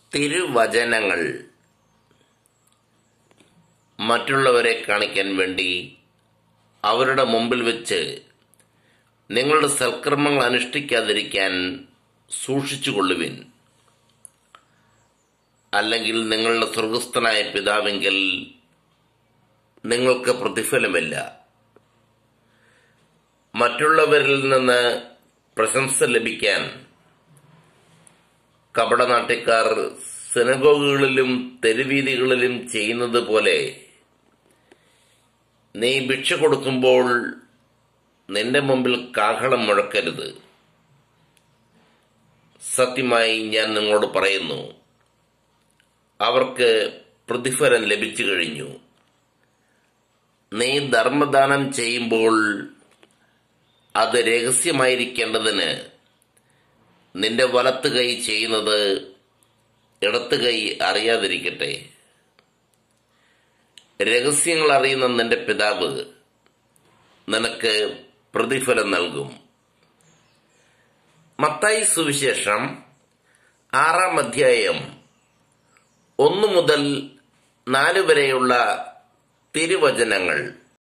തിരുവചനങ്ങൾ മറ്റുള്ളവരെ കാണിക്കാൻ വേണ്ടി അവരുടെ മുമ്പിൽ വെച്ച് നിങ്ങളുടെ സൽക്കർമ്മങ്ങൾ അനുഷ്ഠിക്കാതിരിക്കാൻ സൂക്ഷിച്ചുകൊള്ളുവിൻ അല്ലെങ്കിൽ നിങ്ങളുടെ സ്വർഗസ്ഥനായ പിതാവെങ്കിൽ നിങ്ങൾക്ക് പ്രതിഫലമില്ല മറ്റുള്ളവരിൽ നിന്ന് പ്രശംസ ലഭിക്കാൻ കപടനാട്യക്കാർ സിനഗോഗുകളിലും തെരുവീതികളിലും ചെയ്യുന്നത് പോലെ നീ ഭിക്ഷ കൊടുക്കുമ്പോൾ നിന്റെ മുമ്പിൽ കാഹളം മുഴക്കരുത് സത്യമായി ഞാൻ നിങ്ങളോട് പറയുന്നു അവർക്ക് പ്രതിഫലം ലഭിച്ചു കഴിഞ്ഞു നീ ധർമ്മദാനം ചെയ്യുമ്പോൾ അത് രഹസ്യമായിരിക്കേണ്ടതിന് നിന്റെ വലത്ത് കൈ ചെയ്യുന്നത് ഇടത്ത് കൈ അറിയാതിരിക്കട്ടെ രഹസ്യങ്ങൾ അറിയുന്ന നിന്റെ പിതാവ് നിനക്ക് പ്രതിഫലം നൽകും മത്തായി സുവിശേഷം ആറാം അധ്യായം ഒന്നു മുതൽ നാല് വരെയുള്ള തിരുവചനങ്ങൾ